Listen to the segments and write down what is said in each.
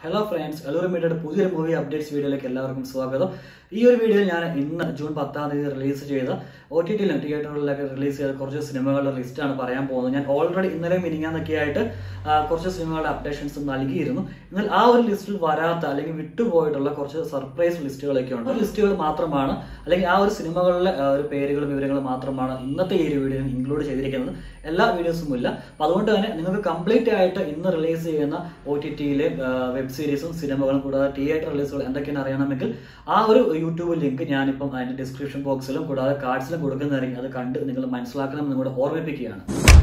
hello friends എലോറി മീഡിയയുടെ പുതിയൊരു movie updates വീഡിയോയിലേക്ക് എല്ലാവർക്കും സ്വാഗതം ഈ ഒരു വീഡിയോയിൽ ഞാൻ ഇന്ന് ജൂൺ പത്താം തീയതി റിലീസ് ചെയ്ത ഒ ടി ടിയിലും തിയേറ്ററുകളിലൊക്കെ റിലീസ് ചെയ്ത കുറച്ച് സിനിമകളുടെ ലിസ്റ്റാണ് പറയാൻ പോകുന്നത് ഞാൻ ഓൾറെഡി ഇന്നലെ മിനിങ്ങാന്നൊക്കെ ആയിട്ട് ആ, കുറച്ച് സിനിമകളുടെ അപ്ഡേഷൻസ് നൽകിയിരുന്നു എന്നാൽ ആ ഒരു ലിസ്റ്റിൽ വരാത്ത അല്ലെങ്കിൽ വിട്ടുപോയിട്ടുള്ള കുറച്ച് സർപ്രൈസ് ലിസ്റ്റുകളൊക്കെ ഉണ്ട് ആ ലിസ്റ്റുകൾ മാത്രമാണ് അല്ലെങ്കിൽ ആ ഒരു സിനിമകളിലെ ആ, ഒരു പേരുകളും വിവരങ്ങളും മാത്രമാണ് ഇന്നത്തെ ഈ ഒരു വീഡിയോയിൽ ഇൻക്ലൂഡ് ചെയ്തിരിക്കുന്നത് എല്ലാ വീഡിയോസും ഇല്ല അപ്പൊ അതുകൊണ്ട് തന്നെ നിങ്ങൾക്ക് കംപ്ലീറ്റ് ആയിട്ട് ഇന്ന് റിലീസ് ചെയ്യുന്ന ഒ ടി ടിയിലെ വെബ് സീരീസും സിനിമകളും കൂടാതെ തിയേറ്റർ റിലീസുകൾ എന്തൊക്കെയാണ് അറിയണമെങ്കിൽ ആ ഒരു യൂട്യൂബ് ലിങ്ക് ഞാനിപ്പം അതിന്റെ ഡിസ്ക്രിപ്ഷൻ ബോക്സിലും കൂടാതെ കാർഡ്സിലും കൊടുക്കുന്നതായിരിക്കും അത് കണ്ട് നിങ്ങൾ മനസ്സിലാക്കണം നിങ്ങളോട് ഓർമ്മിപ്പിക്കുകയാണ്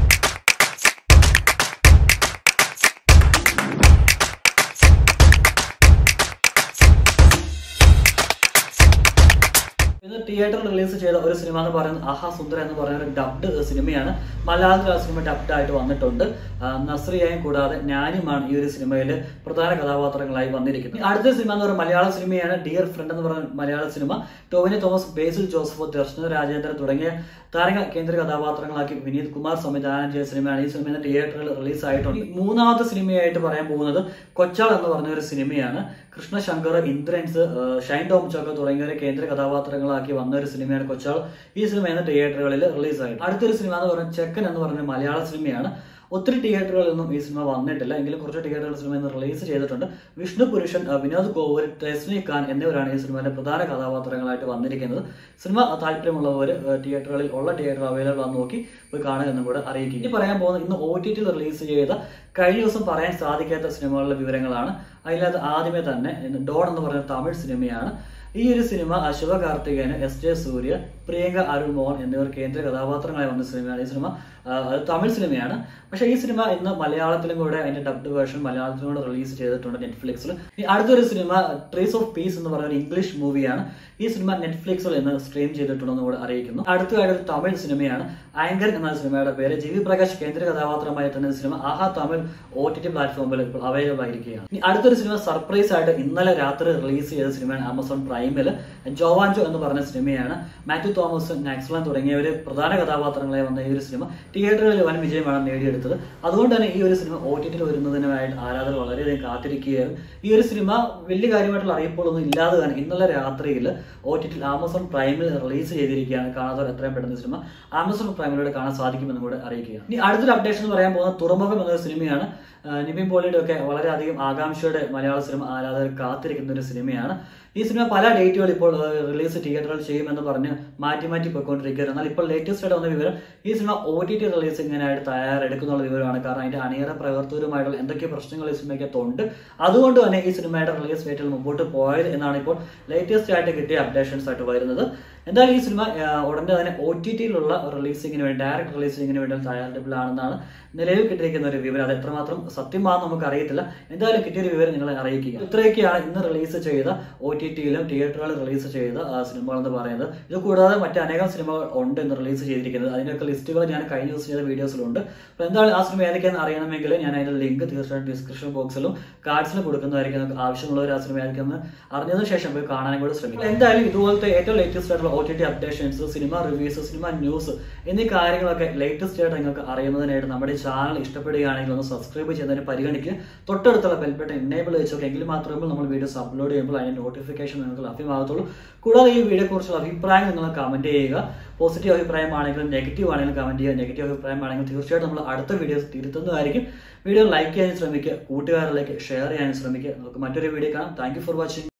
ഇന്ന് തിയേറ്ററിൽ റിലീസ് ചെയ്ത ഒരു സിനിമ എന്ന് പറയുന്നത് ആഹാ സുന്ദര എന്ന് പറയുന്ന ഒരു ഡബ്ഡ് സിനിമയാണ് മലയാളത്തിൽ ആ സിനിമ ഡബ്ഡ് ആയിട്ട് വന്നിട്ടുണ്ട് ആ, നസ്രിയയും കൂടാതെ ഞാനുമാണ് ഈ ഒരു സിനിമയിൽ പ്രധാന കഥാപാത്രങ്ങളായി വന്നിരിക്കുന്നത് ഇനി അടുത്ത സിനിമ എന്ന് പറയുന്നത് മലയാള സിനിമയാണ് ഡിയർ ഫ്രണ്ട് എന്ന് പറയുന്ന മലയാള സിനിമ ടോവിനി തോമസ് ബേസിൽ ജോസഫ് ദർശന രാജേന്ദ്രൻ തുടങ്ങിയ താരങ്ങൾ കേന്ദ്ര കഥാപാത്രങ്ങളാക്കി വിനീത് കുമാർ സംവിധാനം ചെയ്ത സിനിമയാണ് ഈ സിനിമ ഇന്ന് തിയേറ്ററിൽ റിലീസ് ആയിട്ടുണ്ട് ഈ മൂന്നാമത്തെ സിനിമയായിട്ട് പറയാൻ പോകുന്നത് കൊച്ചാൾ എന്ന് പറഞ്ഞ ഒരു സിനിമയാണ് കൃഷ്ണശങ്കർ ഇന്ദ്രൻസ് ആ, ഷൈൻ ടോം ചോക്ക തുടങ്ങിയവരെ കേന്ദ്ര കഥാപാത്രങ്ങളാക്കി വന്ന ഒരു സിനിമയാണ് കൊച്ചാൾ ഈ സിനിമ ഇന്ന് തിയേറ്ററുകളിൽ റിലീസ് ആയിട്ട് അടുത്തൊരു സിനിമ എന്ന് പറയുന്നത് ചെക്കൻ എന്ന് പറഞ്ഞ മലയാള സിനിമയാണ് ഒത്തിരി തിയേറ്ററുകളിലൊന്നും ഈ സിനിമ വന്നിട്ടില്ല എങ്കിലും കുറച്ച് തിയേറ്ററുകൾ സിനിമ ഇന്ന് റിലീസ് ചെയ്തിട്ടുണ്ട് വിഷ്ണു പുരുഷൻ ആ, വിനോദ് കോവൂർ രശ്മി ഖാൻ എന്നിവരാണ് ഈ സിനിമയിലെ പ്രധാന കഥാപാത്രങ്ങളായിട്ട് വന്നിരിക്കുന്നത് സിനിമ താല്പര്യമുള്ളവർ തിയേറ്ററുകളിൽ ഉള്ള തിയേറ്റർ അവൈലബിൾ ആണെന്ന് നോക്കി പോയി കാണുക എന്നും കൂടെ അറിയിക്കുക ഇനി പറയാൻ പോകുന്നത് ഇന്ന് ഒ ടി ടിയിൽ റിലീസ് ചെയ്ത കഴിഞ്ഞ ദിവസം പറയാൻ സാധിക്കാത്ത സിനിമകളുടെ വിവരങ്ങളാണ് അതിനകത്ത് ആദ്യമേ തന്നെ ഇന്ന് ഡോൺ എന്ന് പറയുന്ന തമിഴ് സിനിമയാണ് ഈ ഒരു സിനിമ ആ, ശിവകാർത്തികേയന് എസ് ജെ സൂര്യ പ്രിയങ്ക അരുൺ മോഹൻ എന്നിവർ കേന്ദ്ര കഥാപാത്രങ്ങളായി വന്ന സിനിമയാണ് ഈ സിനിമ ആ, അത് തമിഴ് സിനിമയാണ് പക്ഷേ ഈ സിനിമ ഇന്ന് മലയാളത്തിലും കൂടെ അതിന്റെ ഡബ്ഡ് വേർഷൻ മലയാളത്തിലും കൂടെ റിലീസ് ചെയ്തിട്ടുണ്ട് നെറ്റ്ഫ്ലിക്സിൽ ഇനി അടുത്തൊരു സിനിമ ട്രീസ് ഓഫ് പീസ് എന്ന് പറയുന്ന ഒരു ഇംഗ്ലീഷ് മൂവിയാണ് ഈ സിനിമ നെറ്റ്ഫ്ലിക്സിൽ ഇന്ന് സ്ട്രീം ചെയ്തിട്ടുണ്ടെന്ന് കൂടെ അറിയിക്കുന്നു അടുത്തതായിട്ട് ഒരു തമിഴ് സിനിമയാണ് ആങ്കർ എന്ന സിനിമയുടെ പേര് ജി വി പ്രകാശ് കേന്ദ്ര കഥാപാത്രമായി എത്തുന്ന ഈ സിനിമ ആഹാ തമിഴ് ഒ ടി ടി പ്ലാറ്റ്ഫോമിൽ ഇപ്പോൾ അവൈലബിൾ ആയിരിക്കുകയാണ് ഇനി അടുത്തൊരു സിനിമ സർപ്രൈസ് ആയിട്ട് ഇന്നലെ രാത്രി റിലീസ് ചെയ്ത സിനിമയാണ് ആമസോൺ പ്രൈമിൽ ജോവാൻജോ എന്ന് പറഞ്ഞ സിനിമയാണ് മാത്യു തോമസ് നാക്സ്ലൻ തുടങ്ങിയവർ പ്രധാന കഥാപാത്രങ്ങളായി വന്ന ഈ ഒരു സിനിമ തിയേറ്ററുകളിൽ വൻ വിജയമാണ് നേടിയെടുത്തത് അതുകൊണ്ട് തന്നെ ഈ ഒരു സിനിമ ഒ ടി ടിയിൽ വരുന്നതിനായിട്ട് ആരാധകർ വളരെയധികം കാത്തിരിക്കുകയാണ് ഈ ഒരു സിനിമ വലിയ കാര്യമായിട്ടുള്ള അറിയിപ്പുകളൊന്നും ഇല്ലാതെ തന്നെ ഇന്നലെ രാത്രിയിൽ ഒ ടി ടിയിൽ ആമസോൺ പ്രൈമിൽ റിലീസ് ചെയ്തിരിക്കുകയാണ് കാണാത്തവർ എത്രയും പെട്ടെന്ന് ഈ സിനിമ ആമസോൺ പ്രൈമിലൂടെ കാണാൻ സാധിക്കുമെന്നും കൂടെ അറിയിക്കുക ഇനി അടുത്തൊരു അപ്ഡേഷൻ എന്ന് പറയാൻ പോകുന്നത് തുറമുഖം എന്നൊരു സിനിമയാണ് ആ, നിവിൻ പോളിയുടെ ഒക്കെ വളരെയധികം ആകാംക്ഷയോടെ മലയാള സിനിമ ആരാധകർ കാത്തിരിക്കുന്ന ഒരു സിനിമയാണ് ഈ സിനിമ പല ഡേറ്റുകൾ ഇപ്പോൾ റിലീസ് തിയേറ്ററിൽ ചെയ്യുമെന്ന് പറഞ്ഞ് മാറ്റി മാറ്റി പോയിക്കൊണ്ടിരിക്കുകയാണ് എന്നാൽ ഇപ്പോൾ ലേറ്റസ്റ്റ് ആയിട്ട് വന്ന വിവരം ഈ സിനിമ ഒ ടി ടി റിലീസിങ്ങിനായിട്ട് തയ്യാറെടുക്കുന്നുള്ള വിവരമാണ് കാരണം അതിന്റെ അണിയറ പ്രവർത്തകരുമായിട്ടുള്ള എന്തൊക്കെ പ്രശ്നങ്ങൾ ഈ സിനിമയ്ക്കകത്തുണ്ട് അതുകൊണ്ട് തന്നെ ഈ സിനിമയുടെ റിലീസ് ഡേറ്റിൽ മുമ്പോട്ട് പോയത് എന്നാണ് ഇപ്പോൾ ലേറ്റസ്റ്റ് ആയിട്ട് കിട്ടിയ അപ്ഡേഷൻസ് ആയിട്ട് വരുന്നത് എന്തായാലും ഈ സിനിമ ആ, ഉടനെ തന്നെ ഒ ടി ടിയിലുള്ള റിലീസിങ്ങിന് വേണ്ടി ഡയറക്റ്റ് റിലീസിങ്ങിന് വേണ്ടി തയ്യാറെടുപ്പിലാണെന്നാണ് നിലവിൽ കിട്ടിയിരിക്കുന്ന ഒരു വിവരം അത് എത്രമാത്രം സത്യമാണെന്ന് നമുക്ക് അറിയത്തില്ല എന്തായാലും കിട്ടിയൊരു വിവരം നിങ്ങളെ അറിയിക്കുക ഇത്രയൊക്കെയാണ് ഇന്ന് റിലീസ് ചെയ്ത ഒ ടി ടിയിലും തിയേറ്ററുകളിൽ റിലീസ് ചെയ്ത ആ, സിനിമകൾ എന്ന് പറയുന്നത് ഇത് കൂടാതെ മറ്റ് അനേകം സിനിമകൾ ഉണ്ട് ഇന്ന് റിലീസ് ചെയ്തിരിക്കുന്നത് അതിനൊക്കെ ലിസ്റ്റുകൾ ഞാൻ കഴിഞ്ഞ ദിവസം ചെയ്ത വീഡിയോസിലുണ്ട് അപ്പോൾ എന്തായാലും ആ സിനിമ ഏതൊക്കെയാണെന്ന് അറിയണമെങ്കിൽ ഞാൻ അതിന്റെ ലിങ്ക് തീർച്ചയായിട്ടും ഡിസ്ക്രിപ്ഷൻ ബോക്സിലും കാർഡ്സിലും കൊടുക്കുന്നതായിരിക്കും നിങ്ങൾക്ക് ആവശ്യമുള്ളവർ ആ സിനിമ ഏതൊക്കെയെന്ന് അറിഞ്ഞതിന് ശേഷം പോയി കാണാനും കൂടെ ശ്രമിക്കും എന്തായാലും ഇതുപോലത്തെ ഏറ്റവും ലേറ്റസ്റ്റ് ആയിട്ടുള്ള O T T updations cinema reviews cinema news എന്നീ കാര്യങ്ങളൊക്കെ ലേറ്റസ്റ്റ് ആയിട്ട് നിങ്ങൾക്ക് അറിയുന്നതിനായിട്ട് നമ്മുടെ ചാനൽ ഇഷ്ടപ്പെടുകയാണെങ്കിൽ ഒന്ന് സബ്സ്ക്രൈബ് ചെയ്യുന്നതിന് പരിഗണിക്കുക തൊട്ടടുത്തുള്ള ബെൽബട്ടൺ എനേബിൾ വെച്ചൊക്കെ എങ്കിൽ മാത്രമേ നമ്മൾ വീഡിയോസ് അപ്ലോഡ് ചെയ്യുമ്പോൾ അതിന്റെ നോട്ടിഫിക്കേഷൻ നിങ്ങൾക്ക് ലഭ്യമാകത്തുള്ളൂ കൂടാതെ ഈ വീഡിയോ കുറിച്ചുള്ള അഭിപ്രായം നിങ്ങൾ കമന്റ് ചെയ്യുക പോസിറ്റീവ് അഭിപ്രായമാണെങ്കിലും നെഗറ്റീവ് ആണെങ്കിലും കമന്റ് ചെയ്യുക നെഗറ്റീവ് അഭിപ്രായമാണെങ്കിലും തീർച്ചയായിട്ടും നമ്മൾ അടുത്ത വീഡിയോസ് തിരുത്തുന്നതായിരിക്കും വീഡിയോ ലൈക്ക് ചെയ്യാൻ ശ്രമിക്കുക കൂട്ടുകാരിലേക്ക് ഷെയർ ചെയ്യാൻ ശ്രമിക്കുക നമുക്ക് മറ്റൊരു വീഡിയോ കാണാം താങ്ക് ഫോർ വാച്ചിങ്